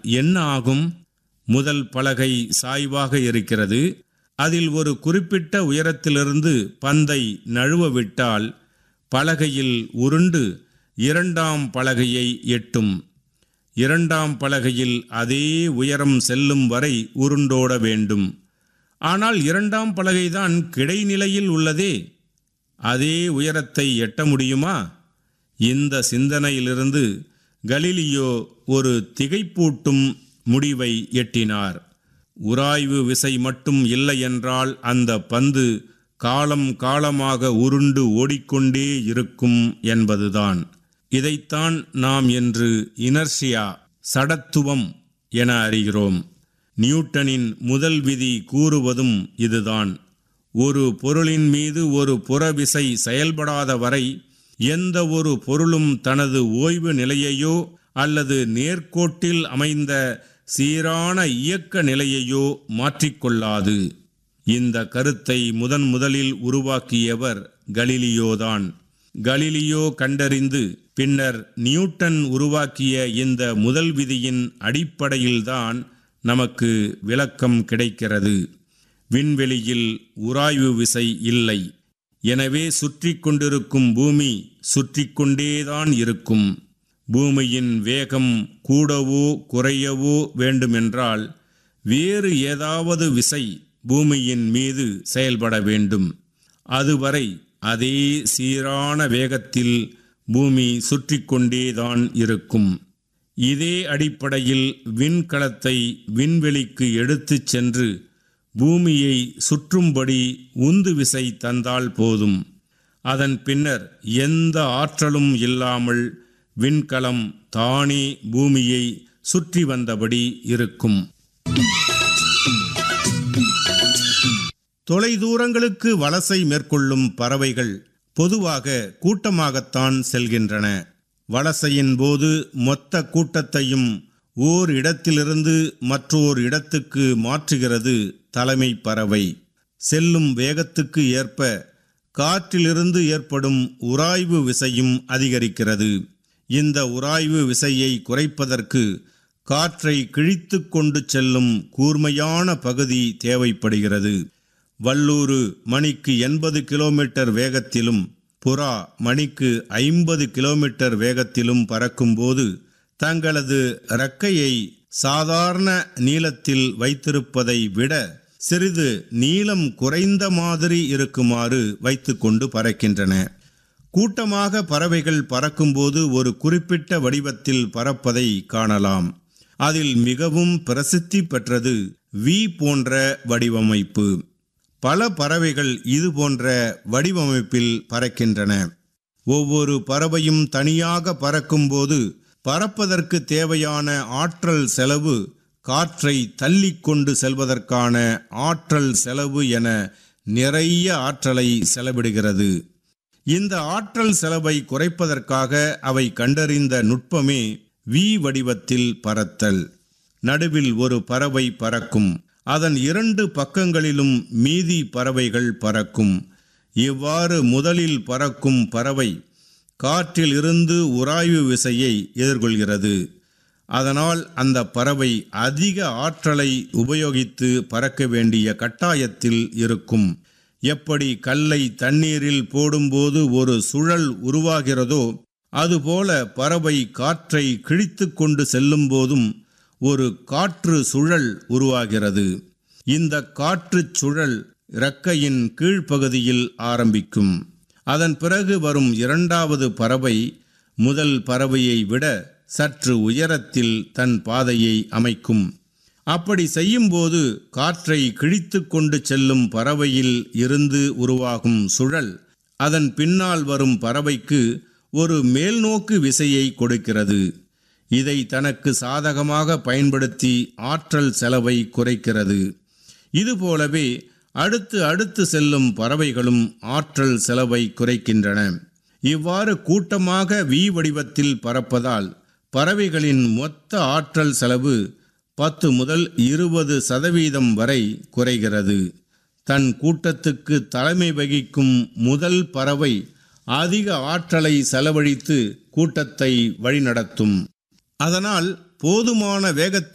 என்ன ஆகும் முதல் பலகை சாய்வாக இருக்கிறது அதில் ஒரு குறிப்பிட்ட உயரத்திலிருந்து பந்தை நழுவ விட்டால் பலகையில் உருண்டு இரண்டாம் பலகையை எட்டும் இரண்டாம் பலகையில் அதே உயரம் செல்லும் வரை உருண்டோட வேண்டும் ஆனால் இரண்டாம் பலகைதான் கிடைநிலையில் உள்ளதே அதே உயரத்தை எட்ட முடியுமா இந்த சிந்தனையிலிருந்து கலீலியோ ஒரு திகைப்பூட்டும் முடிவை எட்டினார் உராய்வு விசை மட்டும் இல்லை என்றால் அந்த பந்து காலம் காலமாக உருண்டு ஓடிக்கொண்டே இருக்கும் என்பதுதான் இதைத்தான் நாம் என்று இனர்ஷியா சடத்துவம் என அறிகிறோம் நியூட்டனின் முதல் விதி கூறுவதும் இதுதான் ஒரு பொருளின் மீது ஒரு புறவிசை செயல்படாத வரை எந்த ஒரு பொருளும் தனது ஓய்வு நிலையையோ அல்லது நேர்கோட்டில் அமைந்த சீரான இயக்க நிலையையோ மாற்றிக்கொள்ளாது இந்த கருத்தை முதன் முதலில் உருவாக்கியவர் கலிலியோதான் கலிலியோ கண்டறிந்து பின்னர் நியூட்டன் உருவாக்கிய இந்த முதல் விதியின் அடிப்படையில்தான் நமக்கு விளக்கம் கிடைக்கிறது விண்வெளியில் உராய்வு விசை இல்லை எனவே சுற்றி கொண்டிருக்கும் பூமி சுற்றி கொண்டேதான் இருக்கும் பூமியின் வேகம் கூடவோ குறையவோ வேண்டுமென்றால் வேறு ஏதாவது விசை பூமியின் மீது செயல்பட வேண்டும் அதுவரை அதே சீரான வேகத்தில் பூமி சுற்றி கொண்டேதான் இருக்கும் இதே அடிப்படையில் விண்கலத்தை விண்வெளிக்கு எடுத்துச் சென்று பூமியை சுற்றும்படி உந்து விசை தந்தால் போதும் அதன் பின்னர் எந்த ஆற்றலும் இல்லாமல் விண்கலம் தானே பூமியை சுற்றி வந்தபடி இருக்கும் தொலைதூரங்களுக்கு வலசை மேற்கொள்ளும் பறவைகள் பொதுவாக கூட்டமாகத்தான் செல்கின்றன வலசையின் போது மொத்த கூட்டத்தையும் ஓர் இடத்திலிருந்து மற்றோர் இடத்துக்கு மாற்றுகிறது தலைமை பறவை செல்லும் வேகத்துக்கு ஏற்ப காற்றிலிருந்து ஏற்படும் உராய்வு விசையும் அதிகரிக்கிறது இந்த உராய்வு விசையை குறைப்பதற்கு காற்றை கிழித்து கொண்டு செல்லும் கூர்மையான பகுதி தேவைப்படுகிறது வல்லூறு மணிக்கு எண்பது கிலோமீட்டர் வேகத்திலும் புறா மணிக்கு ஐம்பது கிலோமீட்டர் வேகத்திலும் பறக்கும்போது தங்களது இறக்கையை சாதாரண நீளத்தில் வைத்திருப்பதை விட சிறிது நீளம் குறைந்த மாதிரி இருக்குமாறு வைத்துக்கொண்டு பறக்கின்றன கூட்டமாக பறவைகள் பறக்கும்போது ஒரு குறிப்பிட்ட வடிவத்தில் பறப்பதை காணலாம் அதில் மிகவும் பிரசித்தி பெற்றது வி போன்ற வடிவமைப்பு பல பறவைகள் இது போன்ற வடிவமைப்பில் பறக்கின்றன ஒவ்வொரு பறவையும் தனியாக பறக்கும்போது பறப்பதற்கு தேவையான ஆற்றல் செலவு காற்றை தள்ளி கொண்டு செல்வதற்கான ஆற்றல் செலவு என நிறைய ஆற்றலை செலவிடுகிறது இந்த ஆற்றல் செலவை குறைப்பதற்காக அவை கண்டறிந்த நுட்பமே வி வடிவத்தில் பறத்தல் நடுவில் ஒரு பறவை பறக்கும் அதன் இரண்டு பக்கங்களிலும் மீதி பறவைகள் பறக்கும் இவ்வாறு முதலில் பறக்கும் பறவை காற்றில் இருந்து உராய்வு விசையை எதிர்கொள்கிறது அதனால் அந்த பறவை அதிக ஆற்றலை உபயோகித்து பறக்க வேண்டிய கட்டாயத்தில் இருக்கும் எப்படி கல்லை தண்ணீரில் போடும்போது ஒரு சுழல் உருவாகிறதோ அதுபோல பறவை காற்றை கிழித்து கொண்டு செல்லும் போதும் ஒரு காற்று சுழல் உருவாகிறது இந்த காற்று சுழல் இறக்கையின் கீழ்ப்பகுதியில் ஆரம்பிக்கும் அதன் பிறகு வரும் இரண்டாவது பறவை முதல் பறவையை விட சற்று உயரத்தில் தன் பாதையை அமைக்கும் அப்படி செய்யும்போது காற்றை கிழித்து கொண்டு செல்லும் பறவையில் இருந்து உருவாகும் சுழல் அதன் பின்னால் வரும் பறவைக்கு ஒரு மேல்நோக்கு விசையை கொடுக்கிறது இதை தனக்கு சாதகமாக பயன்படுத்தி ஆற்றல் செலவை குறைக்கிறது இதுபோலவே அடுத்து அடுத்து செல்லும் பறவைகளும் ஆற்றல் செலவை குறைக்கின்றன இவ்வாறு கூட்டமாக வி வடிவத்தில் பறப்பதால் பறவைகளின் மொத்த ஆற்றல் செலவு பத்து முதல் இருபது சதவீதம் வரை குறைகிறது தன் கூட்டத்துக்கு தலைமை வகிக்கும் முதல் பறவை அதிக ஆற்றலை செலவழித்து கூட்டத்தை வழிநடத்தும் அதனால் போதுமான வேகத்தில்